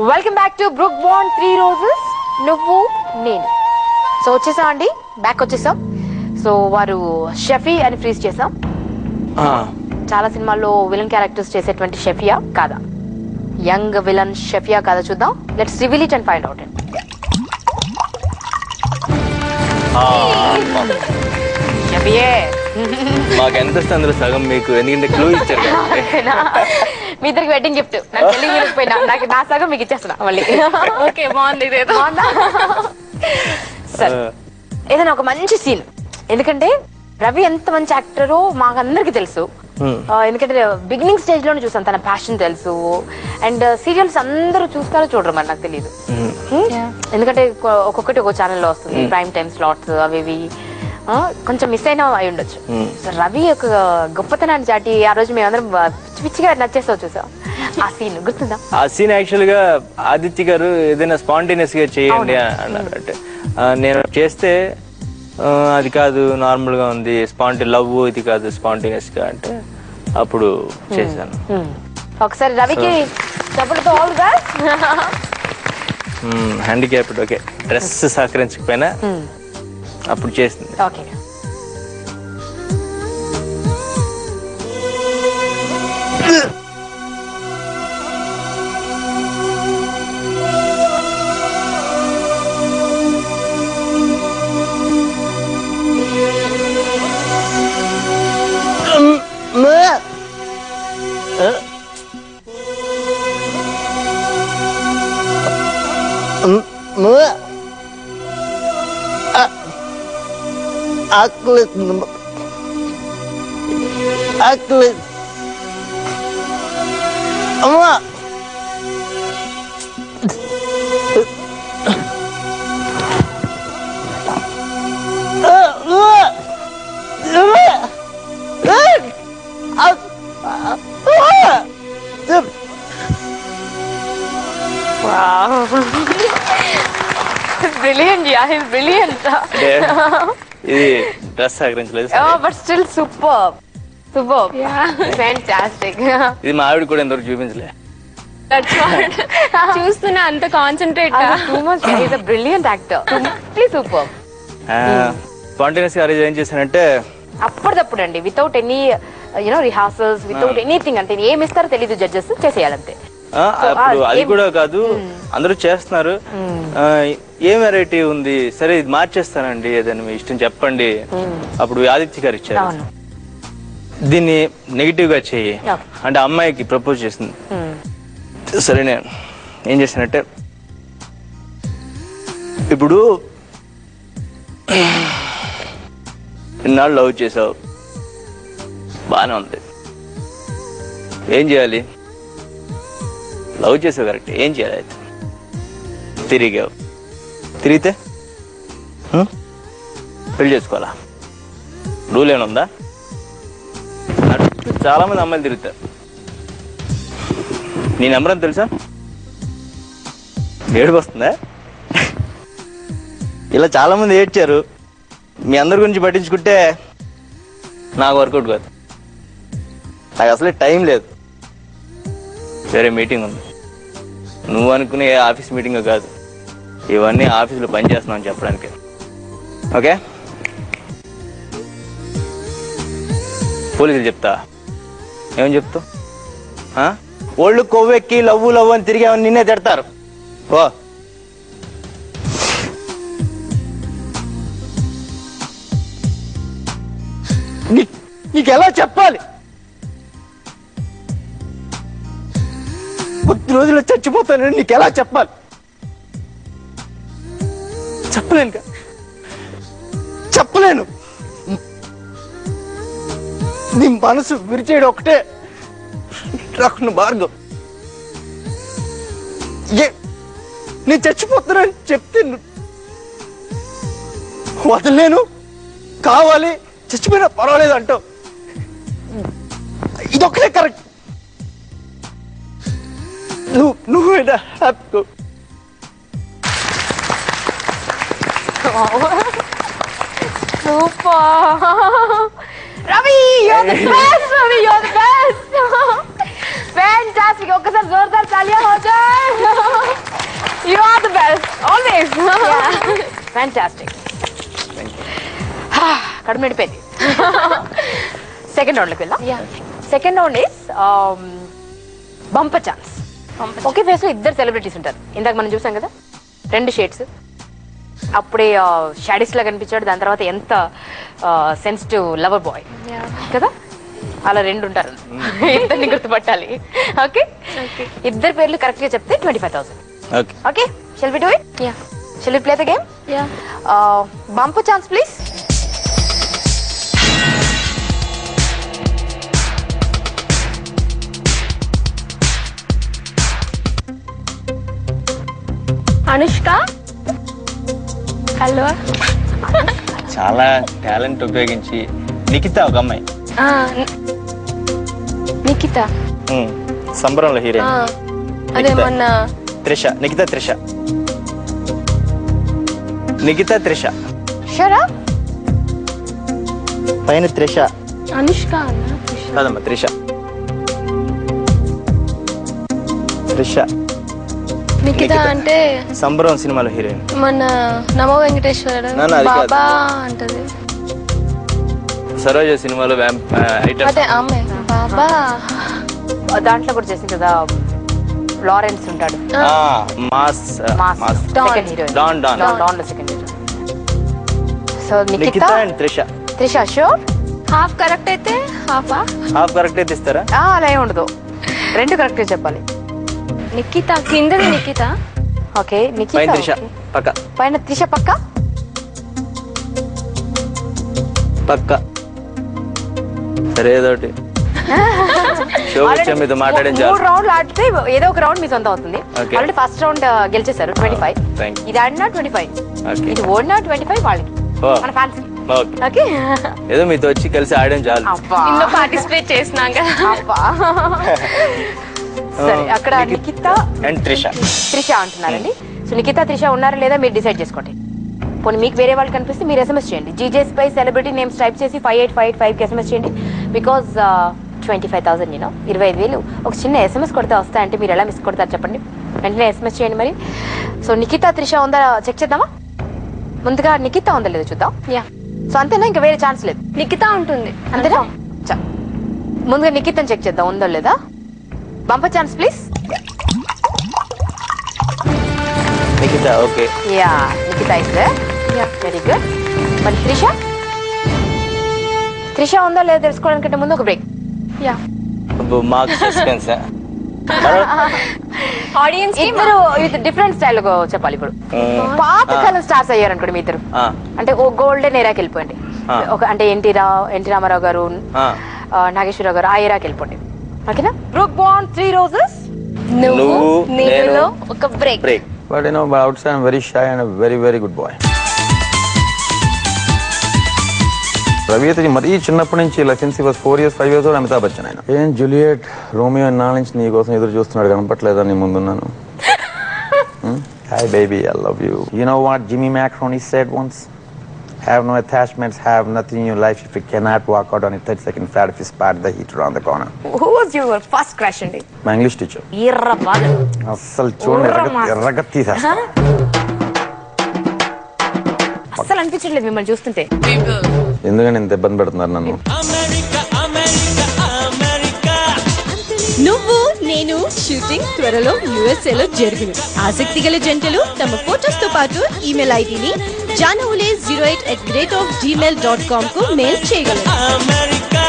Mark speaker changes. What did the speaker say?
Speaker 1: Welcome back to Brooke Bond three roses నువ్వు నేను so వచ్చేసాం అండి బ్యాక్ వచ్చేసాం సో వారు షఫీ అని ఫ్రీజ్ చేసాం చాలా సినిమాల్లో విలన్ క్యారెక్టర్స్ చేసేటువంటి షఫియా కాదా యంగ్ విలన్ షఫియా కాదా చూద్దాం let's reveal it and find out షఫియే
Speaker 2: మాకు ఎంత వస్తుంది అందులో సగం మీకు ఎందుకంటే క్లూ ఇచ్చారు కాబట్టి.
Speaker 1: అంతేనా? మీ ఇద్దరికి వెడ్డింగ్ గిఫ్ట్ నాకు తెలియ వెళ్ళిపోయినా నాకు నా సగం మీకు ఇచ్చేస్తున్నా మళ్ళీ
Speaker 3: ఓకే బాగుంది ఇదేదో
Speaker 1: బాగుందా సరే ఏదైనా ఒక మంచి సీన్ ఎందుకంటే రవి ఎంత మంచి యాక్టరో మాకు అందరికి తెలుసు
Speaker 2: Hmm.
Speaker 1: ఆ, ఎందుకంటే బిగినింగ్ స్టేజ్ లోనే చూసాను తన ప్యాషన్ తెలుసు అండ్ సీరియల్స్ అందరూ చూస్తారో చూడరు మరి నాకు తెలియదు ఎందుకంటే కొ- ఒక్కొక్కటి ఒక్కొక్క ఛానల్లో వస్తుంది ప్రైమ్ టైమ్ స్లాట్స్ అవి ఇవి ఆ, కొంచెం మిస్ అయినా అయి ఉండొచ్చు
Speaker 2: Hmm.
Speaker 1: సో రవి యొక్క గొప్పతనాన్ని చాటి ఆ రోజు మేమందరం బ- పిచ్చి పిచ్చిగా నచ్చేస్తావు చూసాం ఆ సీన్ గుర్తుందా
Speaker 2: ఆ సీన్ యాక్చువల్ గా ఆదిత్య గారు ఏదైనా స్పాంటేనియస్ గా చేయండి అన్నారు అంటే ఆ, నేను చేస్తే ఆ, అది కాదు నార్మల్ గా ఉంది స్పాంటి లవ్ ఇది కాదు స్పాంటేనియస్ గా అంటే అప్పుడు చేశాను
Speaker 1: Hmm. ఒకసారి రవికి డబ్బులతో ఆల్ గా
Speaker 2: హ్యాండిక్యాప్డ్ ఓకే డ్రెస్ సహకరించకపోయినా అప్పుడు చేసింది
Speaker 1: ఓకే
Speaker 4: ఆకలి ఆకలి అమ్మా
Speaker 1: బ్రిలియంట్ యా హిస్ బ్రిలియంట్
Speaker 2: అంటే ఇది డ్రెస్ సహకరించలేదు
Speaker 1: but still super super fantastic
Speaker 2: ఇది మా ఆవిడ కూడా ఎంతవరకు చూపించలే
Speaker 3: చూస్తున్నా అంత concentrate
Speaker 1: too much his a brilliant actor complete super
Speaker 2: spontaneous గా ఆ రోజు ఏం చేశానంటే
Speaker 1: అప్పటిదప్పుడు అండి without any you know rehearsals without anything అంటే ఏమి ఇస్తారో తెలీదు జడ్జెస్ చేసేయాలంతే
Speaker 2: ఆ, అప్పుడు
Speaker 1: ఆ,
Speaker 2: అది
Speaker 1: ఏం-
Speaker 2: కూడా కాదు అందరూ చేస్తున్నారు ఆ, ఏం వెరైటీ ఉంది సరే ఇది మార్చేస్తానండి ఏదైనా మీ ఇష్టం చెప్పండి అప్పుడు ఆదిత్య గారు ఇచ్చారు
Speaker 1: అవును
Speaker 2: దీన్ని నెగిటివ్ గా చెయ్యి
Speaker 1: Yeah.
Speaker 2: అంటే అమ్మాయికి ప్రపోజ్ చేసింది
Speaker 1: Hmm.
Speaker 2: సరే నేను ఏం చేశానంటే ఇప్పుడు ఇన్నాళ్ళు లవ్ చేసావు బాగానే ఉంది ఏం చేయాలి లవ్ చేసావు కరెక్ట్ ఏం చేయాలి అయితే తిరిగావు తిరిగితే హ్మ్? పెళ్లి చేసుకోవాలా రూల్ ఏమనుందా నా చుట్టూ చాలా మంది అమ్మాయిలు తిరుగుతారు నీ నెంబర్ అని తెలుసా ఏడుపు వస్తుందా ఇలా చాలా మంది ఏడ్చారు మీ అందరి గురించి పట్టించుకుంటే నాకు వర్కౌట్ కాదు నాకు అసలే టైం లేదు వేరే మీటింగ్ ఉంది నువ్వు అనుకునే ఏ ఆఫీస్ మీటింగ్ కాదు ఇవన్నీ ఆఫీసులో పని చేస్తున్నావు అని చెప్పడానికి ఓకే పోలీసులు చెప్తా ఏమని చెప్తావు ఆ? ఒళ్ళు కొవ్వెక్కి లవ్వు లవ్వు అని తిరిగామని నిన్నే తిడతారు ఓ నీ- నీకు ఎలా చెప్పాలి కొద్ది రోజుల్లో చచ్చిపోతానని నీకు ఎలా చెప్పాలి చెప్పలేను కా- చెప్పలేను నీ మనసు విరిచేయడం ఒకటే నాకు మార్గం ఏ నేను చచ్చిపోతున్నానని చెప్తే ను- వదలలేను కావాలి చచ్చిపోయినా పర్వాలేదు అంటావు ఇదొక్కటే కరెక్ట్ నువ్వు నువ్వేనా happy
Speaker 1: super Ravi your the best Ravi your the best fantastic ఒక్కసారి జోర్దార్ తాలియా హో joy you are the best always fantastic కడుపు నిండిపోయింది సెకండ్ రౌండ్కి వెళ్దాం second round is bumper chance ఒకే ఫేస్ లో ఇద్దరు సెలబ్రిటీస్ ఉంటారు ఇందాక మనం చూసాం కదా రెండు షేడ్స్ అప్పుడే షాడీస్ లా కనిపించాడు దాని తర్వాత ఎంత సెన్సిటివ్ లవర్ బాయ్ కదా అలా రెండు ఉంటారు ఇద్దరిని గుర్తుపట్టాలి ఓకే ఇద్దరు పేర్లు కరెక్ట్ గా చెప్తే twenty five thousand
Speaker 2: okay
Speaker 1: okay shall we do it
Speaker 3: yeah
Speaker 1: shall we play the game
Speaker 3: yeah
Speaker 1: bumper chance please
Speaker 3: Anushka hello
Speaker 2: చాలా టాలెంట్ ఉపయోగించి నిఖిత ఒక అమ్మాయి
Speaker 3: నిఖిత
Speaker 2: ఉమ్, సంబరంలో
Speaker 3: ఆ,
Speaker 2: హీరోయిన్
Speaker 3: అదే
Speaker 2: నిఖిత.
Speaker 3: మొన్న
Speaker 2: త్రిష నిఖిత త్రిష నిఖిత త్రిష
Speaker 1: షరా
Speaker 2: పైన త్రిష
Speaker 3: అనుష్క అన్న
Speaker 2: కాదమ్మా త్రిష త్రిష
Speaker 3: నిఖిత
Speaker 2: నిఖిత.
Speaker 3: అంటే
Speaker 2: సంబరం సినిమాలో హీరోయిన్
Speaker 3: మన నమో వెంకటేశ్వర
Speaker 2: నా, నా, అది కాదు.
Speaker 3: బాబా అంటది
Speaker 2: సరోజ సినిమాలో వ్యాంప్ ఐటమ్
Speaker 3: అదే ఆమె బాబా
Speaker 1: దాంట్లో కూడా చేసింది కదా లారెన్స్ ఉంటాడు
Speaker 2: mass
Speaker 1: mass
Speaker 2: mass
Speaker 1: second heroine
Speaker 2: don don
Speaker 1: don లో second heroine so
Speaker 2: Nikhita
Speaker 1: Nikhita
Speaker 2: and Trisha
Speaker 1: Trisha sure
Speaker 3: half correct అయితే హాఫా
Speaker 2: హాఫ్ కరెక్ట్ అయితే ఇస్తారా
Speaker 1: అలా ఏం ఉండదు రెండు కరెక్ట్ చెప్పాలి
Speaker 3: నిఖిత కిందది నిఖిత
Speaker 1: ఓకే నిఖిత
Speaker 2: పైన త్రిష
Speaker 1: okay.
Speaker 2: పక్క
Speaker 1: పైన త్రిష పక్క
Speaker 2: పక్క సరే ఏదో ఒకటి షో వచ్చే మీతో మాట్లాడేం
Speaker 1: మూడు
Speaker 2: చాలు
Speaker 1: రౌండ్లు ఆడితే ఏదో ఒక రౌండ్ మీ సొంతం అవుతుంది
Speaker 2: Okay.
Speaker 1: ఆల్రెడీ ఫస్ట్ రౌండ్ గెలిచేశారు ట్వంటీ ఫైవ్
Speaker 2: thank you.
Speaker 1: ఇది ఆడినా ట్వంటీ ఫైవ్
Speaker 2: Okay.
Speaker 1: ఇది ఓడినా ట్వంటీ ఫైవ్ వాళ్ళకి
Speaker 2: Oh.
Speaker 1: మన ఫ్యాన్స్
Speaker 2: ఓకే
Speaker 1: ఓకే
Speaker 2: ఏదో మీతో వచ్చి కలిసి ఆడేం చాలు
Speaker 1: అబ్బా
Speaker 3: ఇందులో పార్టిసిపేట్ చేసినాక
Speaker 1: అబ్బా సరే అక్కడ
Speaker 2: నిఖిత్
Speaker 1: నిఖిత
Speaker 2: అండ్ త్రిష
Speaker 1: త్రిష అంటున్నారండి సో నిఖిత త్రిష ఉన్నారా లేదా మీరు డిసైడ్ చేసుకోండి పోనీ మీకు వేరే వాళ్ళు కనిపిస్తే మీరు ఎస్ఎంఎస్ చేయండి GJ spy celebrity names type చేసి ఫైవ్ ఎయిట్ ఫైవ్ ఎయిట్ ఫైవ్కి ఎస్ఎంఎస్ చేయండి బికాజ్ ట్వంటీ ఫైవ్ థౌసండ్ నేను ఇరవై ఐదు వేలు ఒక చిన్న ఎస్ఎంఎస్ కొడితే వస్తాయంటే మీరు ఎలా మిస్ కొడతారు చెప్పండి వెంటనే ఎస్ఎంఎస్ చేయండి మరి సో నిఖిత త్రిష ఉందా చెక్ చేద్దామా ముందుగా నిఖిత ఉందా లేదా చూద్దాం
Speaker 3: యా
Speaker 1: సో అంతేనా ఇంకా వేరే ఛాన్స్ లేదు
Speaker 3: నిఖిత ఉంటుంది
Speaker 1: అంతేనా చ. ముందుగా నిఖితని చెక్ చేద్దాం ఉందో లేదా bumper chance please
Speaker 2: Nikhita okay
Speaker 1: yeah Nikhita is
Speaker 3: yeah
Speaker 1: very good మరి త్రిష త్రిష ఉందో లేదో తెలుసుకోవడానికంటే ముందు ఒక బ్రేక్
Speaker 3: యా
Speaker 2: మాకు సస్పెన్స్
Speaker 3: ఆడియన్స్ కి
Speaker 1: ఇద్దరు విత్ డిఫరెంట్ స్టైల్ చెప్పాలి ఇప్పుడు పాత కాలం స్టార్స్ అయ్యారు అనుకోండి మీ ఇద్దరు అంటే ఓ గోల్డెన్ ఏరాకి వెళ్ళిపోండి
Speaker 2: ఆ.
Speaker 1: ఒక అంటే ఎన్టీ రావు ఎన్టీ రామారావు గారు ఆ, నాగేశ్వరరావు గారు ఆ ఏరాకి వెళ్ళిపోండి ఓకేనా బ్రూక్ బాండ్ త్రీ రోజెస్
Speaker 3: నువ్వు
Speaker 2: నువ్వు,
Speaker 3: నీలో
Speaker 2: నేను.
Speaker 3: ఒక break
Speaker 2: break
Speaker 5: But you know, but outside I'm very shy and a very, very good boy. Ravi అయితే మరీ చిన్నప్పటి నుంచి ఇలా since was four years five years Amitabh Bachchan ఆయన ఏం జూలియట్ రోమియో నాలుగు నుంచి నీ కోసం ఎదురు చూస్తున్నాడు కనపట్లేదా నీ ముందున్నాను hi baby I love you you know what Jimmy Macaroni said once have no attachments have nothing in your life if you cannot walk out on thirty second flat if spot the heater on the corner
Speaker 1: who was your first crush అండి
Speaker 5: మా English teacher
Speaker 1: ఎర్ర బాగా
Speaker 5: అస్సలు చూడండి ఎర్రగ
Speaker 1: ఊర్రమా.
Speaker 5: ఎర్రగ తీసేస్తా
Speaker 1: అస్సలు అనిపించట్లేదు మిమ్మల్ని చూస్తుంటే
Speaker 5: ఎందుకని ఇంత ఇబ్బంది పెడుతున్నారు నన్ను
Speaker 6: నువ్వు నేను షూటింగ్ త్వరలో యుఎస్ఏ లో జరుగును ఆసక్తి గల జంటలు తమ ఫోటోస్ తో పాటు ఈమెయిల్ ఐడిని జానవులే zero eight at rate of Gmail dot com కు మెయిల్ చేయగలరు